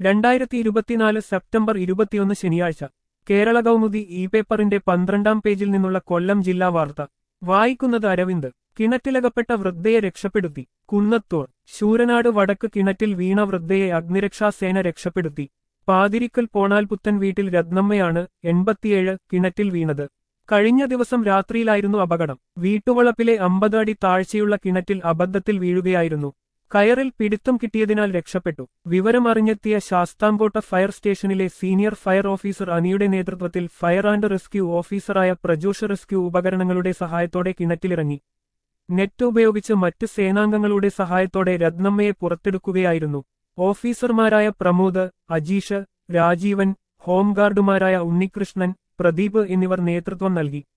രണ്ടായിരത്തി ഇരുപത്തിനാല് സെപ്റ്റംബർ ഇരുപത്തിയൊന്ന് ശനിയാഴ്ച കേരള കൗമുദി ഇ പേപ്പറിന്റെ പന്ത്രണ്ടാം പേജിൽ നിന്നുള്ള കൊല്ലം ജില്ലാ വാർത്ത വായിക്കുന്നത് അരവിന്ദ് കിണറ്റിലകപ്പെട്ട വൃദ്ധയെ രക്ഷപ്പെടുത്തി കുന്നത്തോൾ ശൂരനാട് വടക്ക് കിണറ്റിൽ വീണ വൃദ്ധയെ അഗ്നിരക്ഷാസേന രക്ഷപ്പെടുത്തി പാതിരിക്കൽ പോണാൽപുത്തൻ വീട്ടിൽ രത്നമ്മയാണ് എൺപത്തിയേഴ് കിണറ്റിൽ വീണത് കഴിഞ്ഞ ദിവസം രാത്രിയിലായിരുന്നു അപകടം വീട്ടുവളപ്പിലെ അമ്പത് അടി താഴ്ചയുള്ള കിണറ്റിൽ അബദ്ധത്തിൽ വീഴുകയായിരുന്നു കയറിൽ പിടിത്തം കിട്ടിയതിനാൽ രക്ഷപ്പെട്ടു വിവരമറിഞ്ഞെത്തിയ ശാസ്താംകോട്ട ഫയർ സ്റ്റേഷനിലെ സീനിയർ ഫയർ ഓഫീസർ അനിയുടെ നേതൃത്വത്തിൽ ഫയർ ആൻഡ് റെസ്ക്യൂ ഓഫീസറായ പ്രജോഷ് റെസ്ക്യൂ ഉപകരണങ്ങളുടെ സഹായത്തോടെ കിണറ്റിലിറങ്ങി നെറ്റ് ഉപയോഗിച്ച് മറ്റ് സേനാംഗങ്ങളുടെ സഹായത്തോടെ രത്നമ്മയെ പുറത്തെടുക്കുകയായിരുന്നു ഓഫീസർമാരായ പ്രമോദ് അജീഷ് രാജീവൻ ഹോംഗാർഡുമാരായ ഉണ്ണികൃഷ്ണൻ പ്രദീപ് എന്നിവർ നേതൃത്വം നൽകി